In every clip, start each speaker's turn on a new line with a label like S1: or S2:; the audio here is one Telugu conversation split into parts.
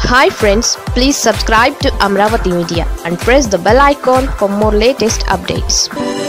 S1: hi friends please subscribe to Amaravati media and press the bell icon for more latest updates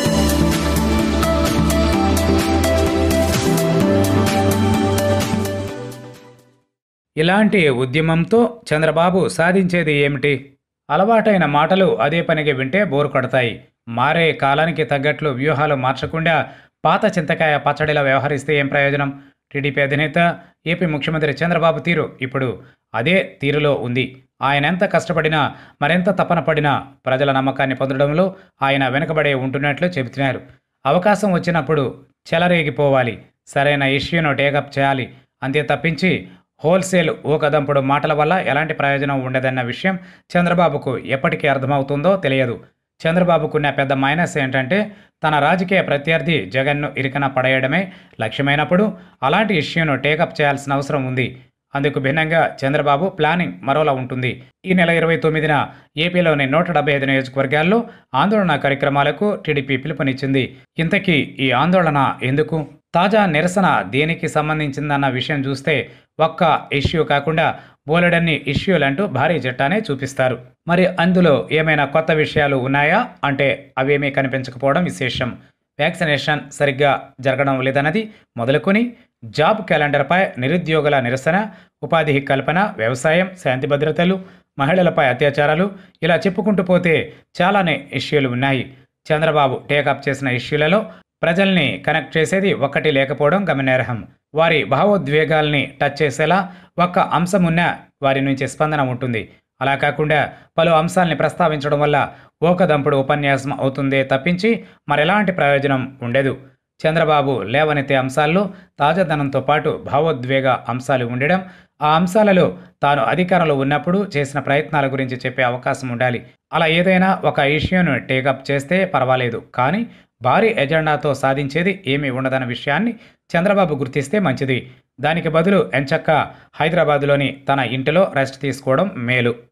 S2: ఇలాంటి ఉద్యమంతో చంద్రబాబు సాధించేది ఏమిటి అలవాటైన మాటలు అదే పనిగా వింటే బోరు కొడతాయి మారే కాలానికి తగ్గట్లు వ్యూహాలు మార్చకుండా పాత చింతకాయ పచ్చడిలా వ్యవహరిస్తే ఏం ప్రయోజనం టీడీపీ అధినేత ఏపీ ముఖ్యమంత్రి చంద్రబాబు తీరు ఇప్పుడు అదే తీరులో ఉంది ఆయన ఎంత కష్టపడినా మరెంత తపన పడినా ప్రజల నమ్మకాన్ని పొందడంలో ఆయన వెనుకబడే ఉంటున్నట్లు చెబుతున్నారు అవకాశం వచ్చినప్పుడు చెలరేగిపోవాలి సరైన ఇష్యూను టేకప్ చేయాలి అంతే తప్పించి హోల్సేల్ ఊకదంపుడు మాటల వల్ల ఎలాంటి ప్రయోజనం ఉండదన్న విషయం చంద్రబాబుకు ఎప్పటికీ అర్థమవుతుందో తెలియదు చంద్రబాబుకున్న పెద్ద మైనస్ ఏంటంటే తన రాజకీయ ప్రత్యర్థి జగన్ను ఇరికన పడేయడమే లక్ష్యమైనప్పుడు అలాంటి ఇష్యూను టేకప్ చేయాల్సిన అవసరం ఉంది అందుకు భిన్నంగా చంద్రబాబు ప్లానింగ్ మరోలా ఉంటుంది ఈ నెల ఇరవై తొమ్మిదిన ఏపీలోని నూట డెబ్బై ఐదు నియోజకవర్గాల్లో ఆందోళన కార్యక్రమాలకు టీడీపీ పిలుపునిచ్చింది ఇంతకీ ఈ ఆందోళన ఎందుకు తాజా నిరసన దేనికి సంబంధించిందన్న విషయం చూస్తే ఒక్క ఇష్యూ కాకుండా బోలెడన్ని ఇష్యూలంటూ భారీ జట్టానే చూపిస్తారు మరి అందులో ఏమైనా కొత్త విషయాలు ఉన్నాయా అంటే అవేమీ కనిపించకపోవడం విశేషం వ్యాక్సినేషన్ సరిగ్గా జరగడం లేదన్నది మొదలుకొని జాబ్ క్యాలెండర్పై నిరుద్యోగుల నిరసన ఉపాధి కల్పన వ్యవసాయం శాంతి భద్రతలు మహిళలపై అత్యాచారాలు ఇలా చెప్పుకుంటూ పోతే చాలానే ఇష్యూలు ఉన్నాయి చంద్రబాబు టేకప్ చేసిన ఇష్యూలలో ప్రజల్ని కనెక్ట్ చేసేది ఒక్కటి లేకపోవడం గమనార్హం వారి భావోద్వేగాల్ని టచ్ చేసేలా ఒక్క అంశం ఉన్నా వారి నుంచి స్పందన ఉంటుంది అలా కాకుండా పలు అంశాల్ని ప్రస్తావించడం వల్ల ఓకదంపుడు ఉపన్యాసం అవుతుందే తప్పించి మరెలాంటి ప్రయోజనం ఉండదు చంద్రబాబు లేవనెత్తే అంశాల్లో తాజాదనంతో పాటు భావోద్వేగ అంశాలు ఉండడం ఆ అంశాలలో తాను అధికారంలో ఉన్నప్పుడు చేసిన ప్రయత్నాల గురించి చెప్పే అవకాశం ఉండాలి అలా ఏదైనా ఒక ఇష్యూను టేకప్ చేస్తే పర్వాలేదు కానీ భారీ ఎజెండాతో సాధించేది ఏమీ ఉండదన్న విషయాన్ని చంద్రబాబు గుర్తిస్తే మంచిది దానికి బదులు ఎంచక్క హైదరాబాదులోని తన ఇంటిలో రెస్ట్ తీసుకోవడం మేలు